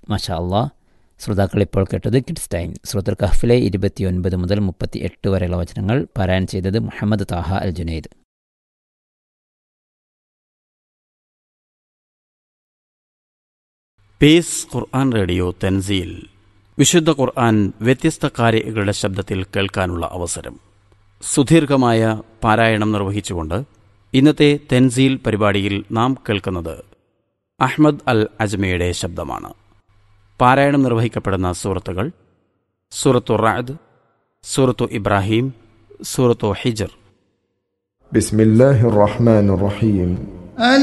മാഷാ അള്ളാ ശ്രോതാക്കൾ ഇപ്പോൾ കേട്ടത് കിഡ്സ് ടൈം സുഹൃത്തുൽ കഹ്ഫിലെ ഇരുപത്തിയൊൻപത് മുതൽ മുപ്പത്തി എട്ട് വരെയുള്ള വചനങ്ങൾ പാരായണം ചെയ്തത് മുഹമ്മദ് താഹ അൽ ജുനൈദ് പേസ് ഖുർആൻ റേഡിയോ തെൻസീൽ വിശുദ്ധ ഖുർആൻ വ്യത്യസ്ത കാര്യങ്ങളുടെ ശബ്ദത്തിൽ കേൾക്കാനുള്ള അവസരം സുദീർഘമായ പാരായണം നിർവഹിച്ചുകൊണ്ട് ഇന്നത്തെ തെൻസീൽ പരിപാടിയിൽ നാം കേൾക്കുന്നത് അഹ്മദ് അൽ അജ്മയുടെ ശബ്ദമാണ് പാരായണം നിർവഹിക്കപ്പെടുന്ന സൂറത്തുകൾ സൂറത്തു റാദ് സൂറത്തു ഇബ്രാഹിം സൂറത്തു ഹിജർ بسم الله الرحمن الرحيم